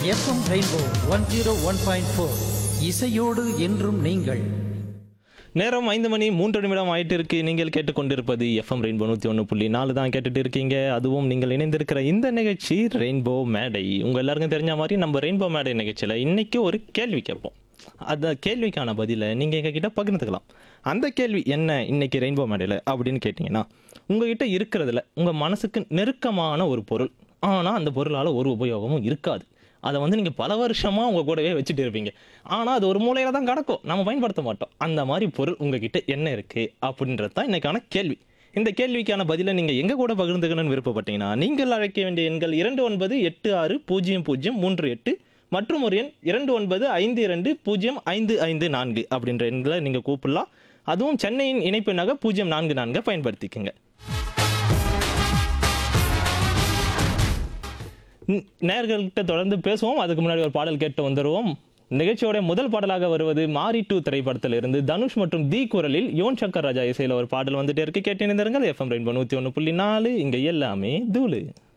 FM Rainbow one zero one point four இசையோடு என்றும் நீங்கள் நேரம் ஐந்து மணி மூன்று நிமிடம் ஆயிட்டு இருக்கு நீங்கள் கேட்டுக்கொண்டிருப்பது எஃப்எம் ரெயின்போ நூற்றி ஒன்று புள்ளி நாலு தான் கேட்டுட்டு இருக்கீங்க அதுவும் நீங்கள் இணைந்திருக்கிற இந்த நிகழ்ச்சி ரெயின்போ மேடை உங்கள் எல்லாருக்கும் தெரிஞ்ச மாதிரி நம்ம ரெயின்போ மேடை நிகழ்ச்சியில் இன்னைக்கு ஒரு கேள்வி கேட்போம் அந்த கேள்விக்கான பதிலை நீங்கள் எங்ககிட்ட பகிர்ந்துக்கலாம் அந்த கேள்வி என்ன இன்னைக்கு ரெயின்போ மேடையில் அப்படின்னு கேட்டிங்கன்னா உங்ககிட்ட இருக்கிறதுல உங்கள் மனசுக்கு நெருக்கமான ஒரு பொருள் ஆனால் அந்த பொருளால் ஒரு உபயோகமும் இருக்காது அதை வந்து நீங்கள் பல வருஷமாக உங்கள் கூடவே வச்சுட்டு இருப்பீங்க ஆனால் அது ஒரு மூலையில் தான் கிடக்கும் நம்ம பயன்படுத்த மாட்டோம் அந்த மாதிரி பொருள் உங்ககிட்ட என்ன இருக்குது அப்படின்றது தான் இன்னைக்கான கேள்வி இந்த கேள்விக்கான பதிலை நீங்கள் எங்கள் கூட பகிர்ந்துக்கணும்னு விருப்பப்பட்டீங்கன்னா நீங்கள் அழைக்க வேண்டிய எண்கள் இரண்டு ஒன்பது எட்டு ஆறு பூஜ்ஜியம் பூஜ்ஜியம் மூன்று எட்டு மற்றும் ஒரு எண் இரண்டு ஒன்பது ஐந்து இரண்டு பூஜ்ஜியம் ஐந்து ஐந்து நான்கு அப்படின்ற எண்களை நீங்கள் கூப்பிடலாம் அதுவும் சென்னையின் இணைப்பு நகை பூஜ்ஜியம் நான்கு நான்கை பயன்படுத்திக்கங்க ந- நேயர்கள்கிட்ட தொடர்ந்து பேசுவோம் அதுக்கு முன்னாடி ஒரு பாடல் கேட்டு வந்துடுவோம் நிகழ்ச்சியோட முதல் பாடலாக வருவது மாரி டூ திரைப்படத்தில் இருந்து தனுஷ் மற்றும் தி குரலில் யுவன் சங்கர் ராஜா இசையில் ஒரு பாடல் வந்துட்டே இருக்கு கேட்டு இணைந்திருங்கள் எஃப்எம் ரெயின்போ நூற்றி ஒன்று புள்ளி நாலு இங்கே எல்லாமே தூளு